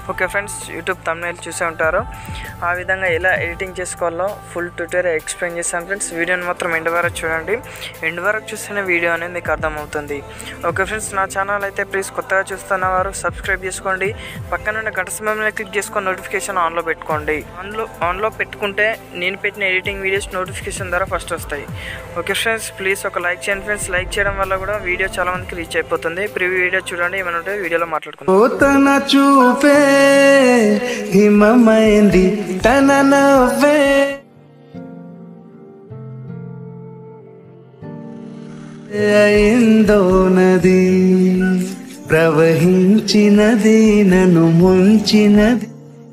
okay friends YouTube తమిళ చూసే ఉంటారు ఆ విధంగా ఎలా ఎడిటింగ్ చేసుకోవాలో ఫుల్ ట్యూటోరియల్ ఎక్స్ప్లెయిన్ చేస్తాను ఫ్రెండ్స్ వీడియోని మాత్రం ఎండ్ వరకు చూడండి ఎండ్ వరకు చూస్తేనే వీడియో అనేది మీకు అర్థమవుతుంది ఓకే ఫ్రెండ్స్ నా ఛానల్ అయితే ప్లీజ్ కొత్తగా చూస్తున్న వారు సబ్స్క్రైబ్ చేసుకోండి పక్కన ఉన్న గంట సమయంలో క్లిక్ చేసుకొని నోటిఫికేషన్ ఆన్లో పెట్టుకోండి ఆన్లో ఆన్లో పెట్టుకుంటే నేను పెట్టిన ఎడిటింగ్ వీడియోస్ నోటిఫికేషన్ ద్వారా ఫస్ట్ వస్తాయి ఓకే ఫ్రెండ్స్ ప్లీజ్ ఒక లైక్ చేయండి ఫ్రెండ్స్ లైక్ చేయడం వల్ల కూడా వీడియో చాలా మందికి రీచ్ అయిపోతుంది ప్రివ్యూ వీడియో చూడండి ఏమైనా ఉంటే వీడియోలో మాట్లాడుకుందాం ఓ తన చూపే హిమమైంది తన నవ్వే అయిందో నది ప్రవహించినది నన్ను ముంచినది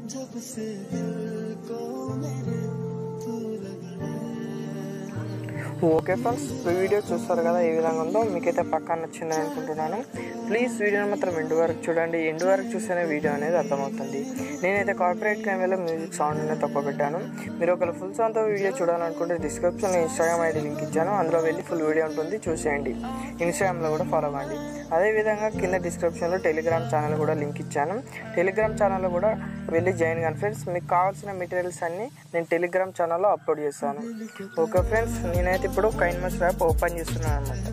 ఓకే ఫ్రెండ్స్ వీడియో చూస్తారు కదా ఏ విధంగా ఉందో మీకైతే పక్కా నచ్చిందని అనుకుంటున్నాను ప్లీజ్ వీడియోని మాత్రం ఎండు వరకు చూడండి ఎండు వరకు చూస్తేనే వీడియో అనేది అర్థమవుతుంది నేనైతే కార్పొరేట్ కెమెరాలో మ్యూజిక్ సౌండ్ అనేది తక్కువ పెట్టాను మీరు ఒకవేళ ఫుల్ సౌండ్తో వీడియో చూడాలనుకుంటే డిస్క్రిప్షన్లో ఇన్స్టాగ్రామ్ ఐడి లింక్ ఇచ్చాను అందులో వెళ్ళి ఫుల్ వీడియో ఉంటుంది చూసేయండి ఇన్స్టాగ్రామ్లో కూడా ఫాలో అవ్వండి అదేవిధంగా కింద డిస్క్రిప్షన్లో టెలిగ్రామ్ ఛానల్ కూడా లింక్ ఇచ్చాను టెలిగ్రామ్ ఛానల్లో కూడా వెళ్ళి జాయిన్ కానీ ఫ్రెండ్స్ మీకు కావాల్సిన మెటీరియల్స్ అన్నీ నేను టెలిగ్రామ్ ఛానల్లో అప్లోడ్ చేస్తాను ఓకే ఫ్రెండ్స్ నేనైతే ఇప్పుడు కైన్మస్ యాప్ ఓపెన్ చేస్తున్నాను అనమాట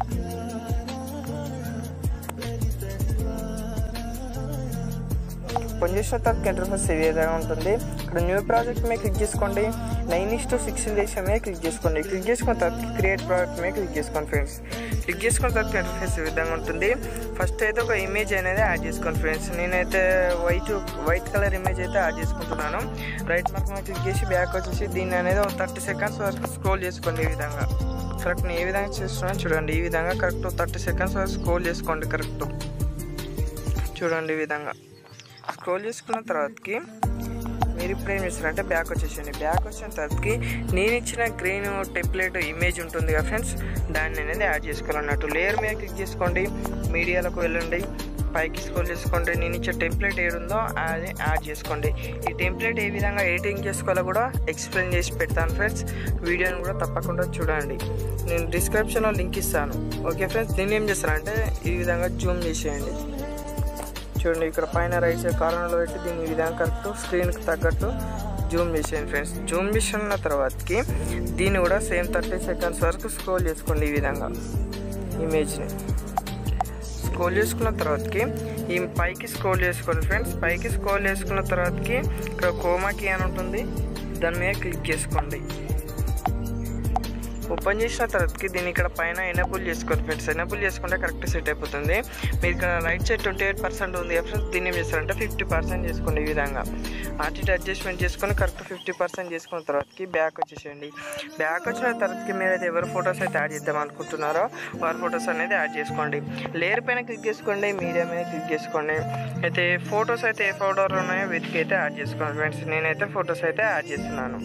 ఓపెన్ చేసిన తర్వాత ఇంటర్ఫేస్ ఈ విధంగా ఉంటుంది ఇక్కడ న్యూ ప్రాజెక్ట్ మీద క్లిక్ చేసుకోండి నైన్ ఇస్ టు సిక్స్ దేశం మీద క్లిక్ చేసుకోండి క్లిక్ చేసుకున్న తర్వాత క్రియేట్ ప్రాజెక్ట్ మీద క్లిక్ చేసుకోండి ఫ్రెండ్స్ క్లిక్ చేసుకున్న తర్వాత ఇంటర్ఫేస్ ఈ విధంగా ఉంటుంది ఫస్ట్ అయితే ఒక ఇమేజ్ అనేది యాడ్ చేసుకోండి ఫ్రెండ్స్ నేనైతే వైట్ వైట్ కలర్ ఇమేజ్ అయితే యాడ్ చేసుకుంటున్నాను రైట్ మార్క్ మీద క్లిక్ చేసి బ్యాక్ వచ్చేసి దీన్ని అనేది ఒక థర్టీ సెకండ్స్ వరకు స్క్రోల్ చేసుకోండి ఈ విధంగా కరెక్ట్ నేను ఏ విధంగా చేస్తున్నాను చూడండి ఈ విధంగా కరెక్ట్ థర్టీ సెకండ్స్ వరకు స్క్రోల్ చేసుకోండి కరెక్ట్ చూడండి ఈ విధంగా స్క్రోల్ చేసుకున్న తర్వాతకి మీరు ఇప్పుడు ఏం చేస్తారంటే బ్యాక్ వచ్చేసండి బ్యాక్ వచ్చిన తర్వాతకి నేను ఇచ్చిన గ్రీన్ టెంప్లెట్ ఇమేజ్ ఉంటుంది కదా ఫ్రెండ్స్ దాన్ని అనేది యాడ్ చేసుకోవాలన్నట్టు లేయర్ మీద క్లిక్ చేసుకోండి మీడియాలోకి వెళ్ళండి పైకి స్క్రోల్ చేసుకోండి నేను ఇచ్చే టెంప్లెట్ ఏడుందో అది యాడ్ చేసుకోండి ఈ టెంప్లెట్ ఏ విధంగా ఎడిటింగ్ చేసుకోవాలో కూడా ఎక్స్ప్లెయిన్ చేసి పెడతాను ఫ్రెండ్స్ వీడియోని కూడా తప్పకుండా చూడండి నేను డిస్క్రిప్షన్లో లింక్ ఇస్తాను ఓకే ఫ్రెండ్స్ దీన్ని ఏం చేస్తానంటే ఈ విధంగా జూమ్ చేసేయండి చూడండి ఇక్కడ పైన రైట్ సైడ్ కార్నర్లో పెట్టి దీన్ని ఈ విధంగా కరెక్ట్ స్క్రీన్కి తగ్గట్టు జూమ్ చేసేయండి ఫ్రెండ్స్ జూమ్ చేసిన తర్వాతకి దీన్ని కూడా సేమ్ థర్టీ సెకండ్స్ వరకు స్క్రోల్ చేసుకోండి ఈ విధంగా ఇమేజ్ని స్క్రోల్ చేసుకున్న తర్వాతకి ఈ పైకి స్క్రోల్ చేసుకోండి ఫ్రెండ్స్ పైకి స్క్రోల్ చేసుకున్న తర్వాతకి ఇక్కడ కోమాకి అని ఉంటుంది దాని మీద క్లిక్ చేసుకోండి ఓపెన్ చేసిన తర్వాతకి దీన్ని ఇక్కడ పైన ఎనబుల్ చేసుకోండి ఫ్రెండ్స్ ఎనబుల్ చేసుకుంటే కరెక్ట్ సెట్ అయిపోతుంది మీరు ఇక్కడ right side twenty eight percent ఉంది ఫ్రెండ్స్ దీన్ని ఏం చేస్తారంటే ఫిఫ్టీ పర్సెంట్ చేసుకోండి ఈ విధంగా అటు ఇటు అడ్జస్ట్మెంట్ చేసుకొని కరెక్ట్ ఫిఫ్టీ పర్సెంట్ చేసుకున్న తర్వాతకి బ్యాక్ వచ్చేసేయండి బ్యాక్ వచ్చిన తర్వాతకి మీరు అయితే ఎవరి ఫొటోస్ అయితే యాడ్ చేద్దాం అనుకుంటున్నారో వారి ఫొటోస్ అనేది యాడ్ చేసుకోండి లేయర్ పైన క్లిక్ చేసుకోండి మీడియా మీద క్లిక్ చేసుకోండి అయితే ఫొటోస్ అయితే ఏ ఫోటోలు ఉన్నాయో వీటికి అయితే యాడ్ చేసుకోండి ఫ్రెండ్స్ నేనైతే ఫొటోస్ అయితే యాడ్ చేస్తున్నాను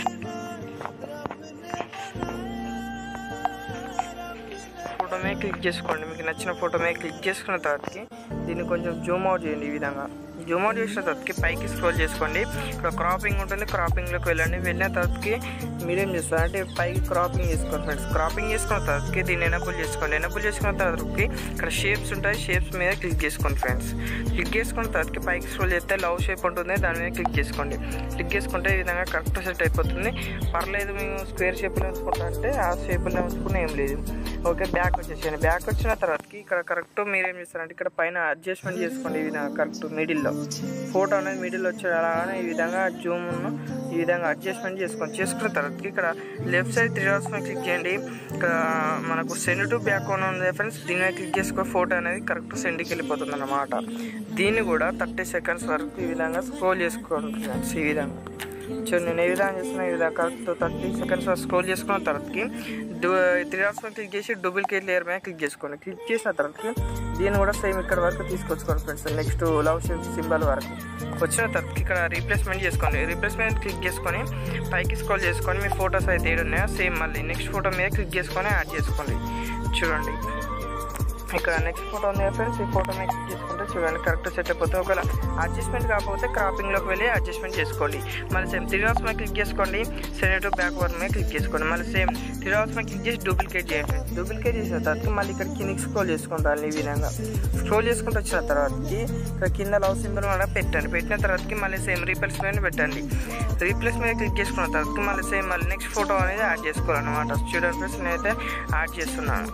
ఫోటో మీద క్లిక్ చేసుకోండి మీకు నచ్చిన ఫోటో మీద క్లిక్ చేసుకున్న తర్వాతకి దీన్ని కొంచెం జూమ్ అవుట్ చేయండి ఈ విధంగా జూమ్ అవుట్ చేసిన తర్వాతకి పైకి స్క్రోల్ చేసుకోండి ఇక్కడ క్రాపింగ్ ఉంటుంది క్రాపింగ్లోకి వెళ్ళండి వెళ్ళిన తర్వాతకి మీరేం చేస్తారు అంటే పైకి క్రాపింగ్ చేసుకోండి ఫ్రెండ్స్ క్రాపింగ్ చేసుకున్న తర్వాతకి దీన్ని ఎనబుల్ చేసుకోండి ఎనబుల్ చేసుకున్న తర్వాతకి ఇక్కడ షేప్స్ ఉంటాయి షేప్స్ మీద క్లిక్ చేసుకోండి ఫ్రెండ్స్ క్లిక్ చేసుకున్న తర్వాతకి పైకి స్క్రోల్ చేస్తే లవ్ షేప్ ఉంటుంది దాని మీద క్లిక్ చేసుకోండి క్లిక్ చేసుకుంటే ఈ విధంగా కరెక్ట్ సెట్ అయిపోతుంది పర్లేదు మేము స్క్వేర్ షేప్లో ఉంచుకుంటా అంటే ఆ షేప్లో ఉంచుకుని ఏం లేదు ఓకే బ్యాక్ వచ్చేసేయండి బ్యాక్ వచ్చిన తర్వాతకి ఇక్కడ కరెక్ట్ మీరేం చేస్తారంటే ఇక్కడ పైన అడ్జస్ట్మెంట్ చేసుకోండి ఈ విధంగా కరెక్ట్ మిడిల్లో ఫోటో అనేది మిడిల్ వచ్చేలాగానే ఈ విధంగా జూమ్ ఈ విధంగా అడ్జస్ట్మెంట్ చేసుకోండి చేసుకున్న తర్వాతకి ఇక్కడ లెఫ్ట్ సైడ్ త్రీ డాట్స్ మీద క్లిక్ చేయండి ఇక్కడ మనకు సెండ్ టు బ్యాక్ అని ఉంది ఫ్రెండ్స్ దీని మీద క్లిక్ చేసుకో ఫోటో అనేది కరెక్ట్ సెండ్కి వెళ్ళిపోతుంది అన్నమాట దీన్ని కూడా థర్టీ సెకండ్స్ వరకు ఈ విధంగా స్క్రోల్ చేసుకోండి ఫ్రెండ్స్ ఈ విధంగా చూడండి నేను ఏ విధంగా చేస్తున్నా ఈ విధంగా కరెక్ట్ థర్టీ సెకండ్స్ స్క్రోల్ చేసుకున్న తర్వాతకి త్రీ డాట్స్ మీద క్లిక్ చేసి డూప్లికేట్ లేయర్ మీద క్లిక్ చేసుకోండి క్లిక్ చేసిన తర్వాతకి దీన్ని కూడా సేమ్ ఇక్కడ వరకు తీసుకొచ్చుకోండి friends next love shape symbol వరకు వచ్చిన తర్వాతకి ఇక్కడ రీప్లేస్మెంట్ చేసుకోండి రీప్లేస్మెంట్ క్లిక్ చేసుకొని పైకి స్క్రోల్ చేసుకొని మీ ఫొటోస్ అయితే ఏడు ఉన్నాయో సేమ్ మళ్ళీ నెక్స్ట్ ఫోటో మీద క్లిక్ చేసుకొని యాడ్ చేసుకోండి చూడండి ఇక్కడ నెక్స్ట్ ఫోటో ఉంది కదా ఫ్రెండ్స్ ఈ ఫోటో మీద క్లిక్ చేసుకుంటే చూడండి కరెక్ట్ సెట్ అయిపోతుంది ఒకవేళ అడ్జస్ట్మెంట్ కాకపోతే క్రాపింగ్లోకి వెళ్ళి అడ్జస్ట్మెంట్ చేసుకోండి మళ్ళీ సేమ్ త్రీ డాట్స్ మీద క్లిక్ చేసుకోండి సెలెక్ట్ బ్యాక్వర్డ్ మీద క్లిక్ చేసుకోండి మళ్ళీ సేమ్ త్రీ డాట్స్ మీద క్లిక్ చేసి డూప్లికేట్ చేయండి డూప్లికేట్ చేసిన తర్వాత మళ్ళీ ఇక్కడ కిందికి స్క్రోల్ చేసుకుంటాను ఈ విధంగా స్క్రోల్ చేసుకుంటూ వచ్చిన తర్వాతకి ఇక్కడ కింద లవ్ సింబల్ కూడా పెట్టండి పెట్టిన తర్వాతకి మళ్ళీ సేమ్ రీప్లేస్ మీద పెట్టండి రీప్లేస్ మీద క్లిక్ చేసుకున్న తర్వాత మళ్ళీ సేమ్ మళ్ళీ నెక్స్ట్ ఫోటో అనేది యాడ్ చేసుకోవాలన్నమాట చూడండి ఫ్రెండ్స్ నేనైతే యాడ్ చేస్తున్నాను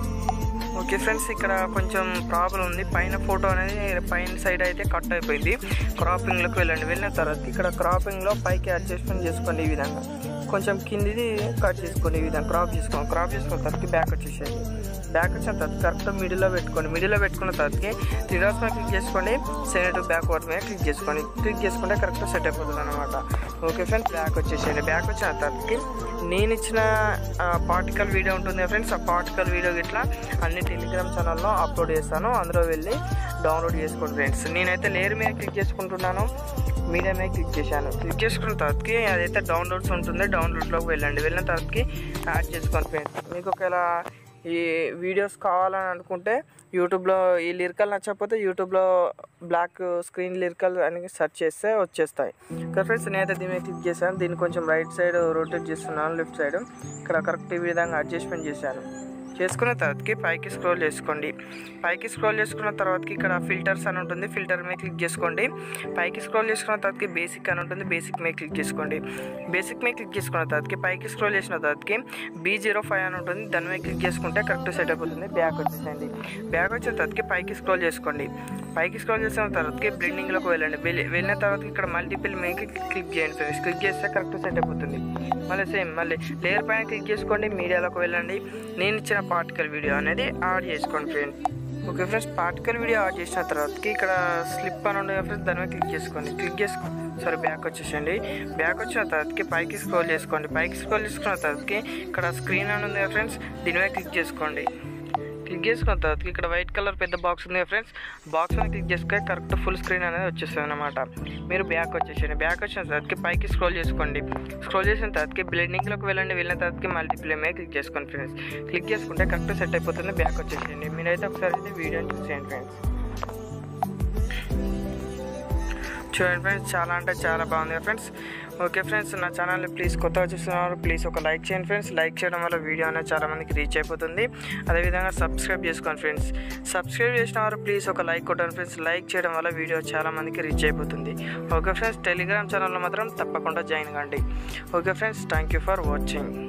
ఓకే ఫ్రెండ్స్ ఇక్కడ కొంచెం ప్రాబ్లం ఉంది పైన ఫోటో అనేది పైన సైడ్ అయితే కట్ అయిపోయింది క్రాపింగ్లోకి వెళ్ళండి వెళ్ళిన తర్వాత ఇక్కడ క్రాపింగ్లో పైకి అడ్జస్ట్మెంట్ చేసుకోండి ఈ విధంగా కొంచెం కిందిది కట్ చేసుకోండి ఈ విధంగా క్రాప్ చేసుకోండి క్రాప్ చేసుకున్న తర్వాత బ్యాక్ వచ్చేసేయండి బ్యాక్ వచ్చిన తర్వాత కరెక్ట్ మిడిల్లో పెట్టుకోండి మిడిల్లో పెట్టుకున్న తర్వాతకి త్రీ డాట్స్ మీద క్లిక్ చేసుకోండి సెనెట్ బ్యాక్ వర్డ్ మీద క్లిక్ చేసుకోండి క్లిక్ చేసుకుంటే కరెక్ట్ సెట్ అయిపోతుంది అనమాట ఓకే ఫ్రెండ్స్ బ్యాక్ వచ్చేసేయండి బ్యాక్ వచ్చిన తర్వాతకి నేను ఇచ్చిన పార్టికల్ వీడియో ఉంటుంది ఫ్రెండ్స్ ఆ పార్టికల్ వీడియో ఇట్లా అన్ని టెలిగ్రామ్ ఛానల్లో అప్లోడ్ చేస్తాను అందులో వెళ్ళి డౌన్లోడ్ చేసుకోండి ఫ్రెండ్స్ నేనైతే లేయర్ మీద క్లిక్ చేసుకుంటున్నాను మీడియా మీద క్లిక్ చేశాను క్లిక్ చేసుకున్న తర్వాతకి అదైతే డౌన్లోడ్స్ ఉంటుంది డౌన్లోడ్లోకి వెళ్ళండి వెళ్ళిన తర్వాతకి యాడ్ చేసుకోండి ఫ్రెండ్స్ మీకు ఒకవేళ ఈ వీడియోస్ కావాలని అనుకుంటే యూట్యూబ్లో ఈ లిరికల్ నచ్చకపోతే యూట్యూబ్లో బ్లాక్ స్క్రీన్ లిరికల్ అని సెర్చ్ చేస్తే వచ్చేస్తాయి ఇక్కడ ఫ్రెండ్స్ నేనైతే దీని మీద క్లిక్ చేశాను దీన్ని కొంచెం రైట్ సైడ్ రొటేట్ చేస్తున్నాను లెఫ్ట్ సైడ్ ఇక్కడ కరెక్ట్ ఈ విధంగా అడ్జస్ట్మెంట్ చేశాను చేసుకున్న తర్వాతకి పైకి స్క్రోల్ చేసుకోండి పైకి స్క్రోల్ చేసుకున్న తర్వాతకి ఇక్కడ ఫిల్టర్స్ అని ఉంటుంది ఫిల్టర్ మీద క్లిక్ చేసుకోండి పైకి స్క్రోల్ చేసుకున్న తర్వాతకి బేసిక్ అని ఉంటుంది బేసిక్ మీద క్లిక్ చేసుకోండి బేసిక్ మీద క్లిక్ చేసుకున్న తర్వాతకి పైకి స్క్రోల్ చేసిన తర్వాతకి బీ జీరో ఫైవ్ అని ఉంటుంది దాని మీద క్లిక్ చేసుకుంటే కరెక్ట్ సెట్ అయిపోతుంది బ్యాక్ వచ్చేసండి బ్యాక్ వచ్చిన తర్వాతకి పైకి స్క్రోల్ చేసుకోండి పైకి స్క్రోల్ చేసిన తర్వాతకి బ్లెండింగ్లోకి వెళ్ళండి వెళ్ళి వెళ్ళిన తర్వాత ఇక్కడ మల్టిపుల్ మీద క్లిక్ చేయండి ఫ్రెండ్స్ క్లిక్ చేస్తే కరెక్ట్ సెట్ అయిపోతుంది మళ్ళీ సేమ్ మళ్ళీ లేయర్ పైన క్లిక్ చేసుకోండి మీడియాలోకి వెళ్ళండి నేను ఇచ్చిన పార్టికల్ వీడియో అనేది యాడ్ చేసుకోండి friends okay friends particle video add చేసిన తర్వాతకి ఇక్కడ స్లిప్ అని ఉండే ఫ్రెండ్స్ దాని మీద క్లిక్ చేసుకోండి క్లిక్ చేసుకో సారీ బ్యాక్ వచ్చేసండి బ్యాక్ వచ్చిన తర్వాతకి పైకి స్క్రోల్ చేసుకోండి పైకి స్క్రోల్ చేసుకున్న తర్వాతకి ఇక్కడ స్క్రీన్ అని ఉంది ఫ్రెండ్స్ దీని మీద క్లిక్ చేసుకోండి క్లిక్ చేసుకున్న తర్వాత ఇక్కడ వైట్ కలర్ పెద్ద బాక్స్ ఉంది ఫ్రెండ్స్ బాక్స్ మీద క్లిక్ చేసుకుంటే కరెక్ట్ ఫుల్ స్క్రీన్ అనేది వచ్చేస్తుంది అనమాట మీరు బ్యాక్ వచ్చేసండి బ్యాక్ వచ్చిన తర్వాతకి పైకి స్క్రోల్ చేసుకోండి స్క్రోల్ చేసిన తర్వాతకి బ్లెండింగ్లోకి వెళ్ళండి వెళ్ళిన తర్వాతకి మల్టీప్లే మీద క్లిక్ చేసుకోండి ఫ్రెండ్స్ క్లిక్ చేసుకుంటే కరెక్ట్ సెట్ అయిపోతుంది బ్యాక్ వచ్చేసేయండి మీరైతే ఒకసారి అయితే వీడియోని చూసేయండి ఫ్రెండ్స్ చూడండి ఫ్రెండ్స్ చాలా అంటే చాలా బాగుంది ఫ్రెండ్స్ ఓకే ఫ్రెండ్స్ నా ఛానల్ని ప్లీజ్ కొత్తగా చూస్తున్నారు ప్లీజ్ ఒక లైక్ చేయండి ఫ్రెండ్స్ లైక్ చేయడం వల్ల వీడియో అనేది చాలా మందికి రీచ్ అయిపోతుంది అదేవిధంగా సబ్స్క్రైబ్ చేసుకోండి ఫ్రెండ్స్ సబ్స్క్రైబ్ చేసిన వారు ప్లీజ్ ఒక లైక్ కొట్టండి ఫ్రెండ్స్ లైక్ చేయడం వల్ల వీడియో చాలా మందికి రీచ్ అయిపోతుంది ఓకే ఫ్రెండ్స్ టెలిగ్రామ్ ఛానల్లో మాత్రం తప్పకుండా జాయిన్ కండి okay friends thank you for watching